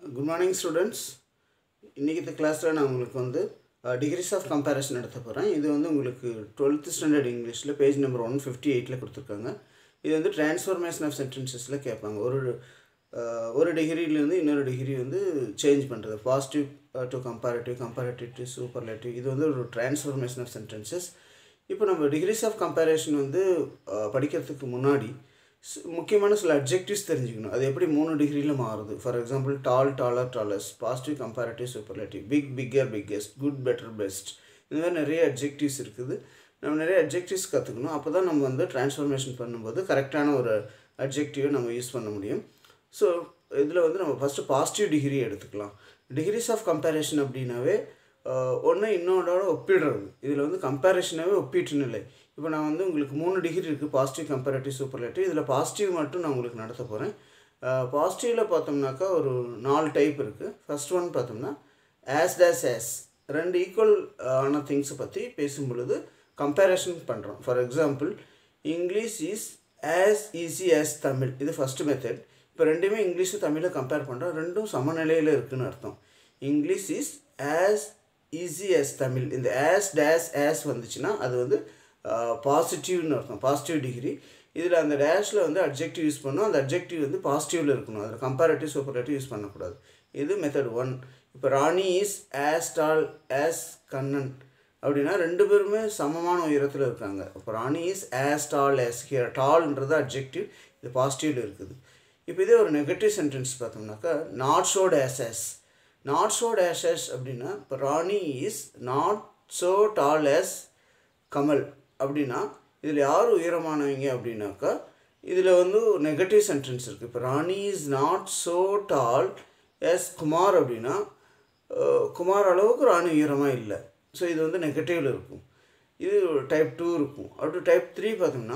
good morning students இன்றைக்கி கிளாஸில் நான் உங்களுக்கு வந்து டிகிரிஸ் ஆஃப் கம்பேரிசன் எடுத்த போகிறேன் இது வந்து உங்களுக்கு டுவெல்த்து ஸ்டாண்டர்ட் இங்கிலீஷில் பேஜ் நம்பர் ஒன் ஃபிஃப்டி எயிட்டில் கொடுத்துருக்காங்க இது வந்து டிரான்ஸ்ஃபர்மேஷன் ஆஃப் சென்டென்சஸில் கேட்பாங்க ஒரு அஹ், ஒரு டிகிரிலேருந்து இன்னொரு டிகிரி வந்து சேஞ்ச் பண்ணுறது positive to comparative comparative to superlative இது வந்து ஒரு டிரான்ஸ்ஃபர்மேஷன் ஆஃப் சென்டென்சஸ் இப்போ நம்ம டிகிரிஸ் ஆஃப் கம்பேரிஷன் வந்து அஹ், படிக்கிறதுக்கு முன்னாடி ஸ்- முக்கியமான சில அப்ஜெக்டிவ்ஸ் தெரிஞ்சுக்கணும் அது எப்படி மூணு டிகிரியில் மாறுது for example tall taller tallest positive comparative superlative big bigger biggest good better best இந்த மாதிரி நிறைய அப்ஜெக்டிவ்ஸ் இருக்குது நம்ம நிறைய அப்ஜெக்டிவ்ஸ் கற்றுக்கணும் அப்போ தான் நம்ம வந்து ட்ரான்ஸ்ஃபர்மேஷன் பண்ணும்போது கரெக்டான ஒரு அப்ஜெக்டிவை நம்ம யூஸ் பண்ண முடியும் ஸோ இதில் வந்து நம்ம ஃபஸ்ட்டு பாசிட்டிவ் டிகிரி எடுத்துக்கலாம் டிகிரிஸ் ஆஃப் கம்பேரிஷன் அப்படின்னாவே ஒன்று இன்னொன்னோட ஒப்பிடுறது இதில் வந்து கம்பேரிஷனாகவே ஒப்பீட்டு நிலை இப்போ நான் வந்து உங்களுக்கு மூணு டிகிரி இருக்குது பாசிட்டிவ் கம்பேரிட்டிவ் சூப்பர்லேட்டிவ் இதில் பாசிட்டிவ் மட்டும் நான் உங்களுக்கு நடத்த போகிறேன் பாசிட்டிவில் பார்த்தோம்னாக்கா ஒரு நாலு டைப் இருக்குது ஃபர்ஸ்ட் ஒன் பார்த்தோம்னா ஆஸ் டேஸ் ஆஸ் ரெண்டு ஈக்குவல் ஆன திங்ஸை பற்றி பேசும் பொழுது கம்பேரிஷன் பண்ணுறோம் for example English is as easy as Tamil இது ஃபஸ்ட்டு மெத்தட் இப்போ ரெண்டுமே இங்கிலீஷும் தமிழும் கம்பேர் பண்ணுறோம் ரெண்டும் சமநிலையில் இருக்குன்னு அர்த்தம் English is as easy as Tamil இந்த ஆஸ் டேஸ் ஆஸ் வந்துச்சுன்னா அது வந்து பாசிட்டிவ்னு அர்த்தம் பாசிட்டிவ் டிகிரி இதில் அந்த டேஷில் வந்து அட்ஜெக்டிவ் யூஸ் பண்ணோம் அந்த அட்ஜெக்டிவ் வந்து பாசிட்டிவில் இருக்கணும் அதில் கம்பேரிட்டிவ் சூப்பர்லேட்டிவ் யூஸ் பண்ணக்கூடாது இது மெத்தட் ஒன் இப்போ Rani is as tall as Kannan அப்படின்னா ரெண்டு பேருமே சமமான உயரத்தில் இருக்காங்க இப்போ Rani is as tall as here டால்ன்றது அட்ஜெக்டிவ் இது பாசிட்டிவில் இருக்குது இப்போ இதே ஒரு நெகட்டிவ் சென்டென்ஸ் பார்த்தோம்னாக்கா not so dash as not so dash as அப்படின்னா இப்போ Rani is not so tall as Kamal அப்படின்னா இதில் யார் உயரமானவங்க அப்படின்னாக்கா இதில் வந்து நெகட்டிவ் சென்டென்ஸ் இருக்குது இப்போ Rani is not so tall as Kumar அப்படின்னா அஹ், குமார் அளவுக்கு ராணி உயரமாக இல்லை ஸோ இது வந்து நெகட்டிவில் இருக்கும் இது டைப் டூ இருக்கும் அடுத்து டைப் த்ரீ பார்த்தோம்னா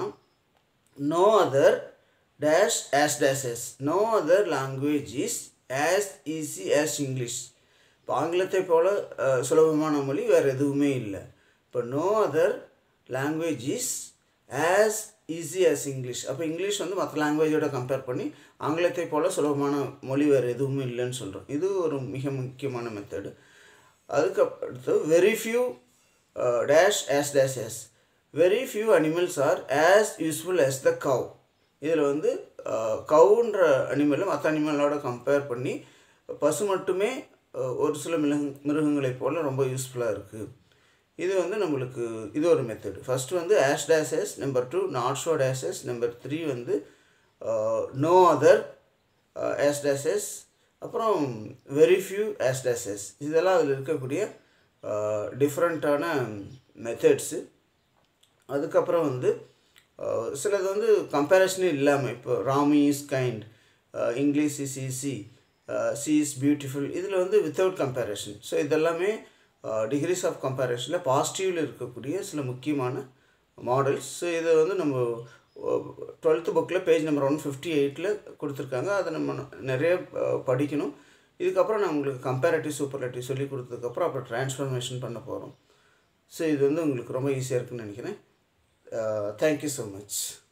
no other dash as dash as no other language is as easy as English இப்போ ஆங்கிலத்தை போல அஹ், சுலபமான மொழி வேறு எதுவுமே இல்லை இப்போ no other language is as easy as English அப்போ இங்கிலீஷ் வந்து மற்ற லாங்குவேஜோட கம்பேர் பண்ணி ஆங்கிலத்தை போல சுலபமான மொழி வேறு எதுவுமே இல்லைன்னு சொல்கிறோம் இது ஒரு மிக முக்கியமான மெத்தடு அதுக்கு அடுத்து very few dash as dash as very few animals are as useful as the cow இதில் வந்து கவுன்ற அனிமலை மற்ற அனிமலோட கம்பேர் பண்ணி பசு மட்டுமே அஹ், ஒரு சில மிருக மிருகங்களைப் போல் ரொம்ப யூஸ்ஃபுல்லாக இருக்குது இது வந்து நம்மளுக்கு இது ஒரு மெத்தட் ஃபஸ்ட்டு வந்து as dash as number two not so dash as number three வந்து நோ அதர் ஆஸ் டேசஸ் அப்புறம் வெரி ஃபியூ ஆஸ் டேசஸ் இதெல்லாம் அதில் இருக்கக்கூடிய டிஃப்ரெண்ட்டான மெத்தட்ஸு அதுக்கப்புறம் வந்து அஹ், சிலது வந்து கம்பேரிஷனே இல்லாமல் இப்போ Rami is kind English is easy she is beautiful இதில் வந்து வித்தவுட் கம்பேரிஷன் ஸோ இதெல்லாமே டிகிரிஸ் ஆஃப் கம்பேரிஷனில் பாசிட்டிவில் இருக்கக்கூடிய சில முக்கியமான மாடல்ஸ் ஸோ இதை வந்து நம்ம டுவெல்த்து புக்கில் பேஜ் நம்பர் ஒன் ஃபிஃப்டி எயிட்டில் கொடுத்துருக்காங்க அதை நம்ம ந- நிறைய அஹ், படிக்கணும் இதுக்கப்புறம் நான் உங்களுக்கு கம்பேரிட்டிவ் சூப்பர்லேட்டிவ் சொல்லி கொடுத்ததுக்கப்புறம் அப்புறம் ட்ரான்ஸ்ஃபர்மேஷன் பண்ண போகிறோம் ஸோ இது வந்து உங்களுக்கு ரொம்ப ஈஸியாக இருக்குன்னு நினைக்கிறேன் தேங்க்யூ ஸோ மச்